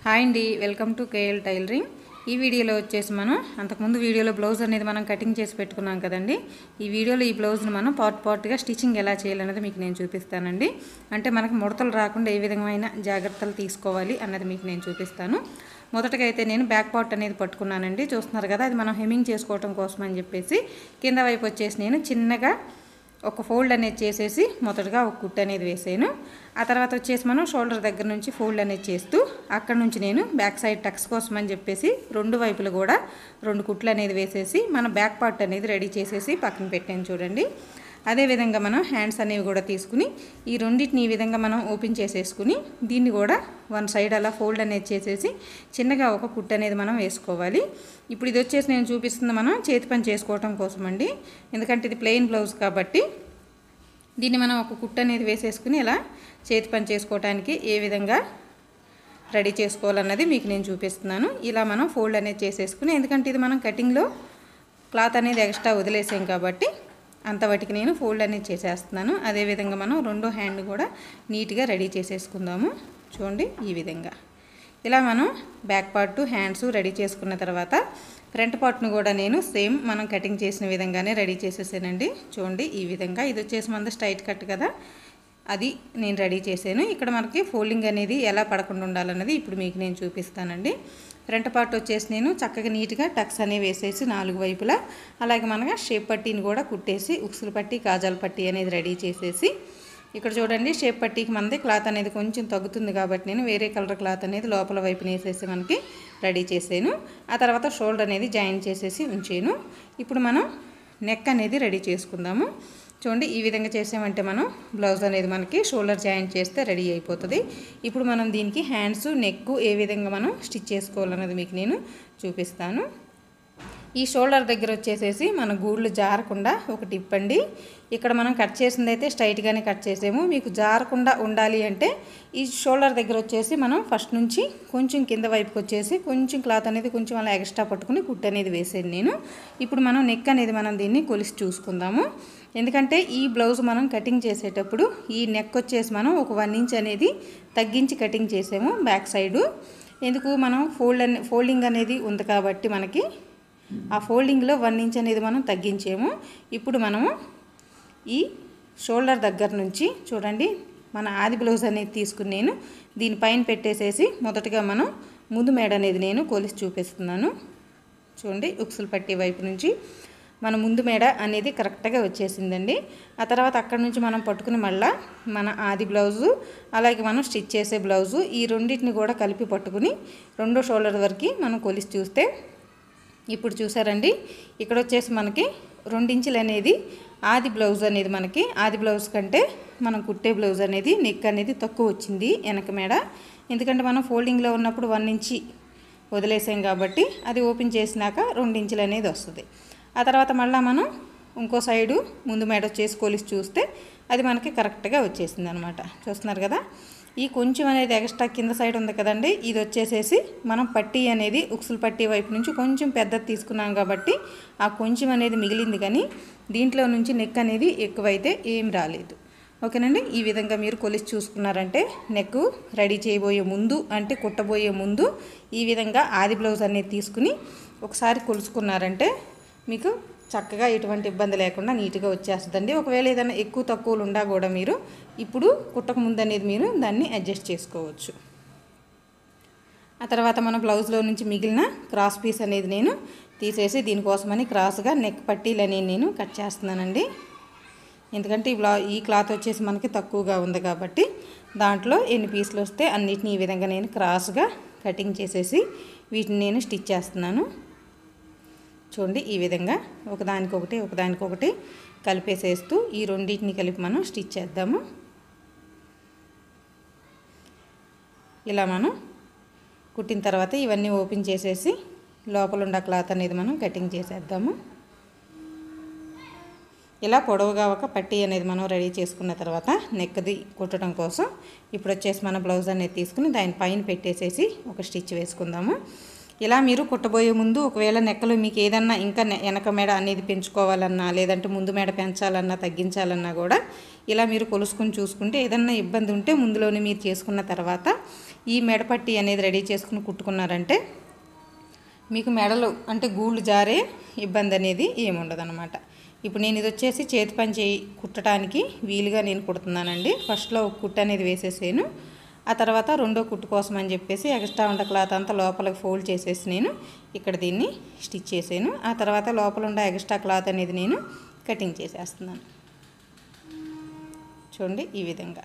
hi అండి welcome to KL tailoring ఈ వీడియోలో వచ్చేసి మనం అంతకుముందు వీడియోలో బ్లౌజ్ అనేది మనం కటింగ్ చేసి పెట్టుకున్నాం కదండి ఈ వీడియోలో ఈ బ్లౌజ్ని మనం పార్ట్ పార్ట్గా స్టిచ్చింగ్ ఎలా చేయాలన్నది మీకు నేను చూపిస్తానండి అంటే మనకు ముడతలు రాకుండా ఏ విధమైన జాగ్రత్తలు తీసుకోవాలి అన్నది మీకు నేను చూపిస్తాను మొదటగా అయితే నేను బ్యాక్ పార్ట్ అనేది పట్టుకున్నానండి చూస్తున్నారు కదా అది మనం హెమ్మింగ్ చేసుకోవటం కోసం అని చెప్పేసి కింద వైపు వచ్చేసి నేను చిన్నగా ఒక ఫోల్డ్ అనేది చేసేసి మొదటగా ఒక కుట్టు అనేది వేసాను ఆ తర్వాత వచ్చేసి మనం షోల్డర్ దగ్గర నుంచి ఫోల్డ్ అనేది చేస్తూ అక్కడ నుంచి నేను బ్యాక్ సైడ్ టక్స్ కోసం అని చెప్పేసి రెండు వైపులు కూడా రెండు కుట్లు అనేది వేసేసి మన బ్యాక్ పార్ట్ అనేది రెడీ చేసేసి పక్కన పెట్టాను చూడండి అదేవిధంగా మనం హ్యాండ్స్ అనేవి కూడా తీసుకుని ఈ రెండింటిని ఈ విధంగా మనం ఓపెన్ చేసేసుకుని దీన్ని కూడా వన్ సైడ్ అలా ఫోల్డ్ అనేది చేసేసి చిన్నగా ఒక కుట్టు అనేది మనం వేసుకోవాలి ఇప్పుడు ఇది వచ్చేసి నేను చూపిస్తుంది మనం చేతి పని చేసుకోవటం కోసం అండి ఎందుకంటే ఇది ప్లెయిన్ బ్లౌజ్ కాబట్టి దీన్ని మనం ఒక కుట్టు అనేది వేసేసుకుని ఇలా చేతి పని చేసుకోవటానికి ఏ విధంగా రెడీ చేసుకోవాలన్నది మీకు నేను చూపిస్తున్నాను ఇలా మనం ఫోల్డ్ అనేది చేసేసుకుని ఎందుకంటే ఇది మనం కటింగ్లో క్లాత్ అనేది ఎక్స్ట్రా వదిలేసాం కాబట్టి అంతవరకు నేను ఫోల్డ్ అనేది చేసేస్తున్నాను అదేవిధంగా మనం రెండో హ్యాండ్ కూడా నీట్గా రెడీ చేసేసుకుందాము చూడండి ఈ విధంగా ఇలా మనం బ్యాక్ పార్ట్ హ్యాండ్స్ రెడీ చేసుకున్న తర్వాత ఫ్రంట్ పార్ట్ను కూడా నేను సేమ్ మనం కటింగ్ చేసిన విధంగానే రెడీ చేసేసానండి చూడండి ఈ విధంగా ఇది వచ్చేసి మన స్ట్రైట్ కట్ కదా అది నేను రెడీ చేశాను ఇక్కడ మనకి ఫోల్డింగ్ అనేది ఎలా పడకుండా ఉండాలన్నది ఇప్పుడు మీకు నేను చూపిస్తానండి ఫ్రంట్ పార్ట్ వచ్చేసి నేను చక్కగా నీట్గా టక్స్ అనేవి వేసేసి నాలుగు వైపులా అలాగే మనగా షేప్ పట్టీని కూడా కుట్టేసి ఉక్సుల పట్టి కాజాల పట్టి అనేది రెడీ చేసేసి ఇక్కడ చూడండి షేప్ పట్టీకి మనది క్లాత్ అనేది కొంచెం తగ్గుతుంది కాబట్టి నేను వేరే కలర్ క్లాత్ అనేది లోపల వైపున వేసేసి మనకి రెడీ చేసాను ఆ తర్వాత షోల్డర్ అనేది జాయిన్ చేసేసి ఉంచాను ఇప్పుడు మనం నెక్ అనేది రెడీ చేసుకుందాము చూడండి ఈ విధంగా చేసామంటే మనం బ్లౌజ్ అనేది మనకి షోల్డర్ జాయింట్ చేస్తే రెడీ అయిపోతుంది ఇప్పుడు మనం దీనికి హ్యాండ్స్ నెక్ ఏ విధంగా మనం స్టిచ్ చేసుకోవాలన్నది మీకు నేను చూపిస్తాను ఈ షోల్డర్ దగ్గర వచ్చేసేసి మన గూళ్ళు జారకుండా ఒక టిప్ అండి ఇక్కడ మనం కట్ చేసింది అయితే స్ట్రైట్గానే కట్ చేసాము మీకు జారకుండా ఉండాలి అంటే ఈ షోల్డర్ దగ్గర వచ్చేసి మనం ఫస్ట్ నుంచి కొంచెం కింద వైపుకి వచ్చేసి కొంచెం క్లాత్ అనేది కొంచెం అలా ఎక్స్ట్రా పట్టుకుని కుట్టు అనేది వేసాను నేను ఇప్పుడు మనం నెక్ అనేది మనం దీన్ని కొలిసి చూసుకుందాము ఎందుకంటే ఈ బ్లౌజ్ మనం కటింగ్ చేసేటప్పుడు ఈ నెక్ వచ్చేసి మనం ఒక వన్ ఇంచ్ అనేది తగ్గించి కటింగ్ చేసాము బ్యాక్ సైడు ఎందుకు మనం ఫోల్డ్ అనే ఫోల్డింగ్ అనేది ఉంది కాబట్టి మనకి ఆ ఫోల్డింగ్లో వన్ ఇంచ్ అనేది మనం తగ్గించాము ఇప్పుడు మనము ఈ షోల్డర్ దగ్గర నుంచి చూడండి మన ఆది బ్లౌజ్ అనేది తీసుకుని నేను దీనిపైన పెట్టేసేసి మొదటగా మనం ముందు మేడ అనేది నేను కొలిసి చూపిస్తున్నాను చూడండి ఉక్సులు పట్టి వైపు నుంచి మన ముందు మేడ అనేది కరెక్ట్గా వచ్చేసిందండి ఆ తర్వాత అక్కడ నుంచి మనం పట్టుకుని మళ్ళా మన ఆది బ్లౌజు అలాగే మనం స్టిచ్ చేసే బ్లౌజు ఈ రెండింటిని కూడా కలిపి పట్టుకుని రెండో షోల్డర్ వరకు మనం కొలిసి చూస్తే ఇప్పుడు చూసారండి ఇక్కడ వచ్చేసి మనకి రెండించులు అనేది ఆది బ్లౌజ్ అనేది మనకి ఆది బ్లౌజ్ కంటే మనం కుట్టే బ్లౌజ్ అనేది నెక్ అనేది తక్కువ వచ్చింది వెనక మేడ ఎందుకంటే మనం ఫోల్డింగ్లో ఉన్నప్పుడు వన్ ఇంచి వదిలేసాం కాబట్టి అది ఓపెన్ చేసినాక రెండించులు అనేది వస్తుంది ఆ తర్వాత మళ్ళీ మనం ఇంకో సైడు ముందు మేడ వచ్చేసి కొలిసి చూస్తే అది మనకి కరెక్ట్గా వచ్చేసింది అనమాట చూస్తున్నారు కదా ఈ కొంచెం అనేది ఎక్స్ట్రా కింద సైడ్ ఉంది కదండి ఇది వచ్చేసేసి మనం పట్టీ అనేది ఉక్సులు పట్టీ వైపు నుంచి కొంచెం పెద్దది తీసుకున్నాం కాబట్టి ఆ కొంచెం అనేది మిగిలింది కానీ దీంట్లో నుంచి నెక్ అనేది ఎక్కువైతే ఏం రాలేదు ఓకేనండి ఈ విధంగా మీరు కొలిసి చూసుకున్నారంటే నెక్ రెడీ చేయబోయే ముందు అంటే కుట్టబోయే ముందు ఈ విధంగా ఆది బ్లౌజ్ అనేది తీసుకుని ఒకసారి కొలుసుకున్నారంటే మీకు చక్కగా ఎటువంటి ఇబ్బంది లేకుండా నీట్గా వచ్చేస్తుందండి ఒకవేళ ఏదైనా ఎక్కువ తక్కువలు ఉండా కూడా మీరు ఇప్పుడు కుట్టక ముందు అనేది మీరు దాన్ని అడ్జస్ట్ చేసుకోవచ్చు ఆ తర్వాత మన బ్లౌజ్లో నుంచి మిగిలిన క్రాస్ పీస్ అనేది నేను తీసేసి దీనికోసమని క్రాస్గా నెక్ పట్టీలు అనేవి నేను కట్ చేస్తున్నానండి ఎందుకంటే ఈ బ్లా ఈ క్లాత్ వచ్చేసి మనకి తక్కువగా ఉంది కాబట్టి దాంట్లో ఎన్ని పీసులు వస్తే అన్నిటిని ఈ విధంగా నేను క్రాస్గా కటింగ్ చేసేసి వీటిని నేను స్టిచ్ చేస్తున్నాను చూడండి ఈ విధంగా ఒకదానికొకటి ఒకదానికొకటి కలిపేసేస్తూ ఈ రెండింటిని కలిపి మనం స్టిచ్ చేద్దాము ఇలా మనం కుట్టిన తర్వాత ఇవన్నీ ఓపెన్ చేసేసి లోపల ఉన్న క్లాత్ అనేది మనం కటింగ్ చేసేద్దాము ఇలా పొడవుగా ఒక పట్టీ అనేది మనం రెడీ చేసుకున్న తర్వాత నెక్ది కుట్టడం కోసం ఇప్పుడు వచ్చేసి మన బ్లౌజ్ అనేది తీసుకుని దాని పైన పెట్టేసేసి ఒక స్టిచ్ వేసుకుందాము ఇలా మీరు కుట్టబోయే ముందు ఒకవేళ నెక్కలు మీకు ఏదన్నా ఇంకా నె- వెనక మెడ అనేది పెంచుకోవాలన్నా లేదంటే ముందు మెడ పెంచాలన్నా తగ్గించాలన్నా కూడా ఇలా మీరు కొలుసుకుని చూసుకుంటే ఏదన్నా ఇబ్బంది ఉంటే ముందులోనే మీరు చేసుకున్న తర్వాత ఈ మెడపట్టి అనేది రెడీ చేసుకుని కుట్టుకున్నారంటే మీకు మెడలు అంటే గూళ్ళు జారే ఇబ్బంది అనేది ఏముండదు అనమాట ఇప్పుడు నేను ఇది వచ్చేసి చేతి పని చేయి కుట్టడానికి వీలుగా నేను కుడుతున్నానండి ఫస్ట్లో ఒక కుట్టు అనేది వేసేసాను ఆ తర్వాత రెండో కుట్టు కోసం అని చెప్పేసి ఎక్స్ట్రా ఉండ క్లాత్ అంతా లోపలికి ఫోల్డ్ చేసేసి నేను ఇక్కడ దీన్ని స్టిచ్ చేసాను ఆ తర్వాత లోపల ఉండే ఎక్స్ట్రా క్లాత్ అనేది నేను కటింగ్ చేసేస్తున్నాను చూడండి ఈ విధంగా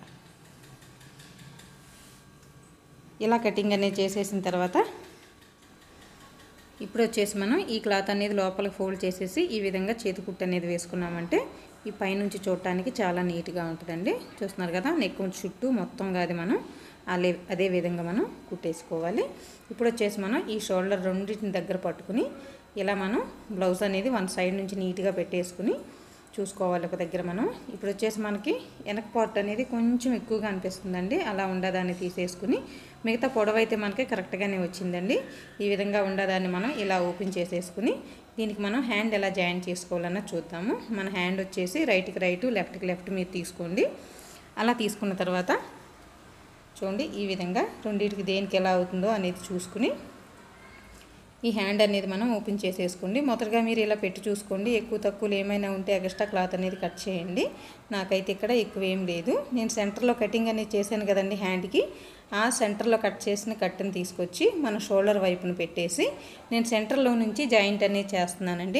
ఇలా కటింగ్ అనేది చేసేసిన తర్వాత ఇప్పుడు వచ్చేసి మనం ఈ క్లాత్ అనేది లోపలికి ఫోల్డ్ చేసేసి ఈ విధంగా చేతి కుట్టు అనేది వేసుకున్నామంటే ఈ పైనుంచి చూడటానికి చాలా నీట్గా ఉంటుందండి చూస్తున్నారు కదా నెక్ చుట్టూ మొత్తంగా అది మనం అదే అదే విధంగా మనం కుట్టేసుకోవాలి ఇప్పుడు వచ్చేసి మనం ఈ షోల్డర్ రెండింటిని దగ్గర పట్టుకుని ఇలా మనం బ్లౌజ్ అనేది వన్ సైడ్ నుంచి నీట్గా పెట్టేసుకుని చూసుకోవాలి ఒక దగ్గర మనం ఇప్పుడు వచ్చేసి మనకి వెనక పార్ట్ అనేది కొంచెం ఎక్కువగా అనిపిస్తుందండి అలా ఉండదాన్ని తీసేసుకుని మిగతా పొడవైతే మనకి కరెక్ట్గానే వచ్చిందండి ఈ విధంగా ఉండదాన్ని మనం ఇలా ఓపెన్ చేసేసుకుని దీనికి మనం హ్యాండ్ ఎలా జాయిన్ చేసుకోవాలన్న చూద్దాము మన హ్యాండ్ వచ్చేసి రైట్కి రైట్ లెఫ్ట్కి లెఫ్ట్ మీరు తీసుకోండి అలా తీసుకున్న తర్వాత చూడండి ఈ విధంగా రెండింటికి దేనికి ఎలా అవుతుందో అనేది చూసుకుని ఈ హ్యాండ్ అనేది మనం ఓపెన్ చేసేసుకోండి మొదటగా మీరు ఇలా పెట్టి చూసుకోండి ఎక్కువ తక్కువలు ఏమైనా ఉంటే ఎక్స్ట్రా క్లాత్ అనేది కట్ చేయండి నాకైతే ఇక్కడ ఎక్కువ ఏం లేదు నేను సెంటర్లో కటింగ్ అనేది చేశాను కదండి హ్యాండ్కి ఆ సెంటర్లో కట్ చేసిన కట్టుని తీసుకొచ్చి మన షోల్డర్ వైపును పెట్టేసి నేను సెంటర్లో నుంచి జాయింట్ అనేది చేస్తున్నానండి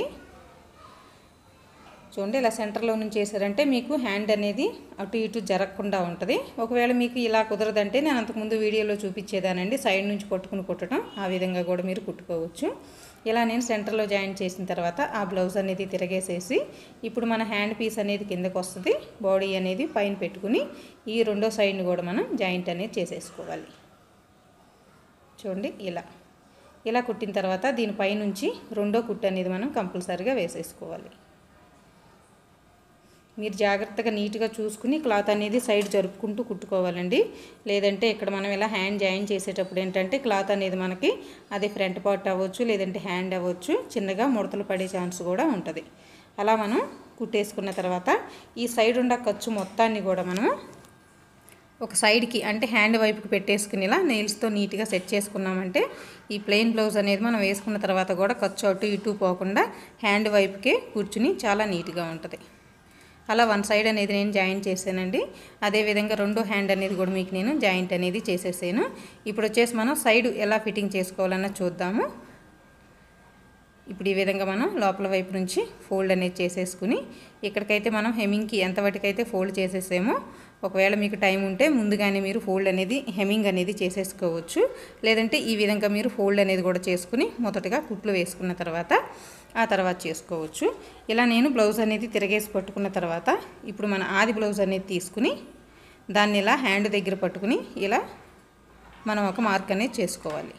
చూడండి ఇలా సెంటర్లో నుంచి చేశారంటే మీకు హ్యాండ్ అనేది అటు ఇటు జరగకుండా ఉంటుంది ఒకవేళ మీకు ఇలా కుదరదంటే నేను అంతకుముందు వీడియోలో చూపించేదానండి సైడ్ నుంచి పట్టుకుని కుట్టడం ఆ విధంగా కూడా మీరు కుట్టుకోవచ్చు ఇలా నేను సెంటర్లో జాయిన్ చేసిన తర్వాత ఆ బ్లౌజ్ అనేది తిరగేసేసి ఇప్పుడు మన హ్యాండ్ పీస్ అనేది కిందకు వస్తుంది బాడీ అనేది పైన పెట్టుకుని ఈ రెండో సైడ్ని కూడా మనం జాయింట్ అనేది చేసేసుకోవాలి చూడండి ఇలా ఇలా కుట్టిన తర్వాత దీనిపై నుంచి రెండో కుట్టు అనేది మనం కంపల్సరీగా వేసేసుకోవాలి మీరు జాగ్రత్తగా నీట్గా చూసుకుని క్లాత్ అనేది సైడ్ జరుపుకుంటూ కుట్టుకోవాలండి లేదంటే ఇక్కడ మనం ఇలా హ్యాండ్ జాయిన్ చేసేటప్పుడు ఏంటంటే క్లాత్ అనేది మనకి అది ఫ్రంట్ పార్ట్ అవ్వచ్చు లేదంటే హ్యాండ్ అవ్వచ్చు చిన్నగా ముడతలు పడే ఛాన్స్ కూడా ఉంటుంది అలా మనం కుట్టేసుకున్న తర్వాత ఈ సైడ్ ఉన్న ఖర్చు మొత్తాన్ని కూడా మనం ఒక సైడ్కి అంటే హ్యాండ్ వైపుకి పెట్టేసుకుని ఇలా నెయిల్స్తో నీట్గా సెట్ చేసుకున్నామంటే ఈ ప్లెయిన్ బ్లౌజ్ అనేది మనం వేసుకున్న తర్వాత కూడా ఖర్చు అటు ఇటు పోకుండా హ్యాండ్ వైపుకే కూర్చుని చాలా నీట్గా ఉంటుంది అలా వన్ సైడ్ అనేది నేను జాయిన్ చేశానండి అదేవిధంగా రెండో హ్యాండ్ అనేది కూడా మీకు నేను జాయింట్ అనేది చేసేసాను ఇప్పుడు వచ్చేసి మనం సైడ్ ఎలా ఫిట్టింగ్ చేసుకోవాలన్న చూద్దాము ఇప్పుడు ఈ విధంగా మనం లోపల వైపు నుంచి ఫోల్డ్ అనేది చేసేసుకుని ఇక్కడికైతే మనం హెమింగ్కి ఎంత వాటికైతే ఫోల్డ్ చేసేసామో ఒకవేళ మీకు టైం ఉంటే ముందుగానే మీరు ఫోల్డ్ అనేది హెమింగ్ అనేది చేసేసుకోవచ్చు లేదంటే ఈ విధంగా మీరు ఫోల్డ్ అనేది కూడా చేసుకుని మొదటగా కుట్లు వేసుకున్న తర్వాత ఆ తర్వాత చేసుకోవచ్చు ఇలా నేను బ్లౌజ్ అనేది తిరగేసి పట్టుకున్న తర్వాత ఇప్పుడు మన ఆది బ్లౌజ్ అనేది తీసుకుని దాన్ని ఇలా హ్యాండ్ దగ్గర పట్టుకుని ఇలా మనం ఒక మార్క్ అనేది చేసుకోవాలి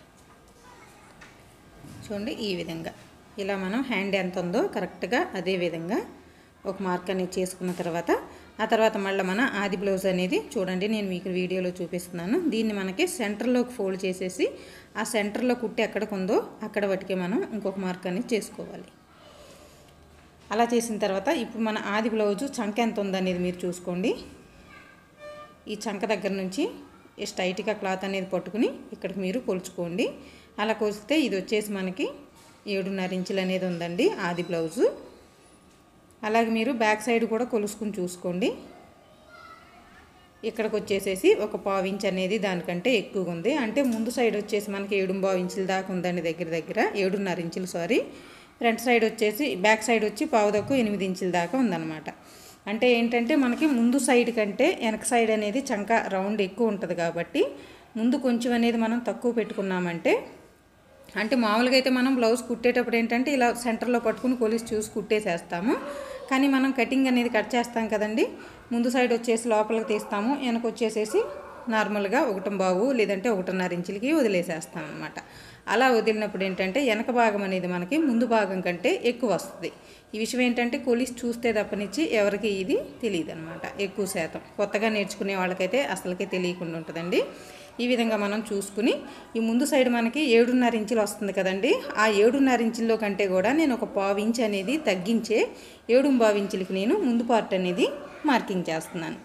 చూడండి ఈ విధంగా ఇలా మనం హ్యాండ్ ఎంత ఉందో కరెక్ట్గా అదే విధంగా ఒక మార్క్ అనేది చేసుకున్న తర్వాత ఆ తర్వాత మళ్ళీ మన ఆది బ్లౌజ్ అనేది చూడండి నేను మీకు వీడియోలో చూపిస్తున్నాను దీన్ని మనకి సెంటర్లోకి ఫోల్డ్ చేసేసి ఆ సెంటర్లో కుట్టి ఎక్కడికి ఉందో అక్కడ బట్టికే మనం ఇంకొక మార్క్ అనేది చేసుకోవాలి అలా చేసిన తర్వాత ఇప్పుడు మన ఆది బ్లౌజు చంక ఎంత ఉందనేది మీరు చూసుకోండి ఈ చంక దగ్గర నుంచి స్ట్రైట్గా క్లాత్ అనేది పట్టుకుని ఇక్కడికి మీరు కొలుచుకోండి అలా కొలిస్తే ఇది వచ్చేసి మనకి ఏడున్నర ఇంచులు అనేది ఉందండి ఆది బ్లౌజు అలాగే మీరు బ్యాక్ సైడ్ కూడా కొలుసుకుని చూసుకోండి ఇక్కడికి వచ్చేసేసి ఒక పావు ఇంచ్ అనేది దానికంటే ఎక్కువగా ఉంది అంటే ముందు సైడ్ వచ్చేసి మనకి ఏడు పావు ఇంచుల దాకా ఉందండి దగ్గర దగ్గర ఏడున్నర ఇంచులు సారీ ఫ్రంట్ సైడ్ వచ్చేసి బ్యాక్ సైడ్ వచ్చి పావు తక్కువ ఎనిమిది ఇంచుల దాకా ఉందన్నమాట అంటే ఏంటంటే మనకి ముందు సైడ్ కంటే వెనక సైడ్ అనేది చంక రౌండ్ ఎక్కువ ఉంటుంది కాబట్టి ముందు కొంచెం అనేది మనం తక్కువ పెట్టుకున్నామంటే అంటే మామూలుగా అయితే మనం బ్లౌజ్ కుట్టేటప్పుడు ఏంటంటే ఇలా సెంటర్లో పట్టుకుని కొలిసి చూసి కుట్టేసేస్తాము కానీ మనం కటింగ్ అనేది కట్ చేస్తాం కదండి ముందు సైడ్ వచ్చేసి లోపలికి తీస్తాము వెనక వచ్చేసేసి నార్మల్గా ఒకటం బావు లేదంటే ఒకటిన్నర ఇంచులకి వదిలేసేస్తాం అనమాట అలా వదిలినప్పుడు ఏంటంటే వెనక భాగం అనేది మనకి ముందు భాగం కంటే ఎక్కువ వస్తుంది ఈ విషయం ఏంటంటే కొలిసి చూస్తే తప్పనిచ్చి ఎవరికి ఇది తెలియదు అనమాట ఎక్కువ శాతం కొత్తగా నేర్చుకునే వాళ్ళకైతే అసలుకే తెలియకుండా ఉంటుందండి ఈ విధంగా మనం చూసుకుని ఈ ముందు సైడ్ మనకి ఏడున్నర ఇంచులు వస్తుంది కదండి ఆ ఏడున్నర ఇంచుల్లో కంటే కూడా నేను ఒక పావు ఇంచ్ అనేది తగ్గించే ఏడు పావు ఇంచులకి నేను ముందు పార్ట్ అనేది మార్కింగ్ చేస్తున్నాను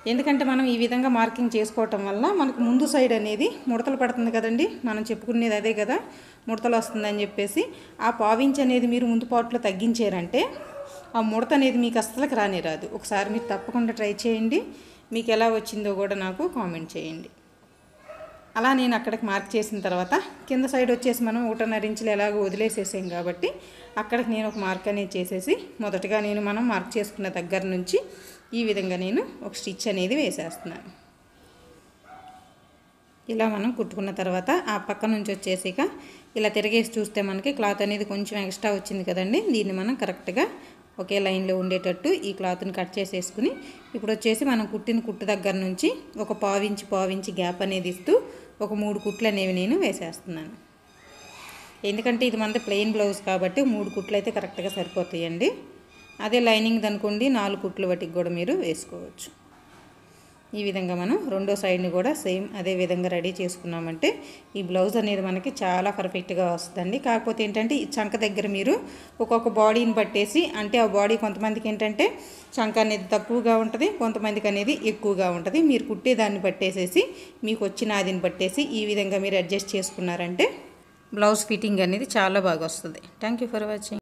ఎందుకంటే మనం ఈ విధంగా మార్కింగ్ చేసుకోవటం వల్ల మనకు ముందు సైడ్ అనేది ముడతలు పడుతుంది కదండి మనం చెప్పుకునేది అదే కదా ముడతలు వస్తుందని చెప్పేసి ఆ పావించి అనేది మీరు ముందు పాటులో తగ్గించారంటే ఆ ముడత అనేది మీకు అస్సలకి రానే రాదు ఒకసారి మీరు తప్పకుండా ట్రై చేయండి మీకు ఎలా వచ్చిందో కూడా నాకు కామెంట్ చేయండి అలా నేను అక్కడికి మార్క్ చేసిన తర్వాత కింద సైడ్ వచ్చేసి మనం ఒకటిన్నర ఇంచులు ఎలాగో వదిలేసేసాం కాబట్టి అక్కడికి నేను ఒక మార్క్ అనేది చేసేసి మొదటగా నేను మనం మార్క్ చేసుకున్న దగ్గర నుంచి ఈ విధంగా నేను ఒక స్టిచ్ అనేది వేసేస్తున్నాను ఇలా మనం కుట్టుకున్న తర్వాత ఆ పక్క నుంచి వచ్చేసిక ఇలా తిరిగేసి చూస్తే మనకి క్లాత్ అనేది కొంచెం ఎక్స్ట్రా వచ్చింది కదండి దీన్ని మనం కరెక్ట్గా ఒకే లైన్లో ఉండేటట్టు ఈ క్లాత్ని కట్ చేసేసుకుని ఇప్పుడు వచ్చేసి మనం కుట్టిన కుట్టు దగ్గర నుంచి ఒక పావించి పావించి గ్యాప్ అనేది ఇస్తూ ఒక మూడు కుట్లు అనేవి నేను వేసేస్తున్నాను ఎందుకంటే ఇది మనది ప్లెయిన్ బ్లౌజ్ కాబట్టి మూడు కుట్లు అయితే కరెక్ట్గా సరిపోతాయండి అదే లైనింగ్ అనుకోండి నాలుగు కుట్లు వాటికి కూడా మీరు వేసుకోవచ్చు ఈ విధంగా మనం రెండో సైడ్ని కూడా సేమ్ అదే విధంగా రెడీ చేసుకున్నామంటే ఈ బ్లౌజ్ అనేది మనకి చాలా పర్ఫెక్ట్గా వస్తుందండి కాకపోతే ఏంటంటే ఈ చంక దగ్గర మీరు ఒక్కొక్క బాడీని పట్టేసి అంటే ఆ బాడీ కొంతమందికి ఏంటంటే చంక అనేది తక్కువగా ఉంటుంది కొంతమందికి అనేది ఎక్కువగా ఉంటుంది మీరు కుట్టే దాన్ని పట్టేసేసి మీకు వచ్చిన అదిని పట్టేసి ఈ విధంగా మీరు అడ్జస్ట్ చేసుకున్నారంటే బ్లౌజ్ ఫిట్టింగ్ అనేది చాలా బాగా వస్తుంది థ్యాంక్ యూ ఫర్ వాచింగ్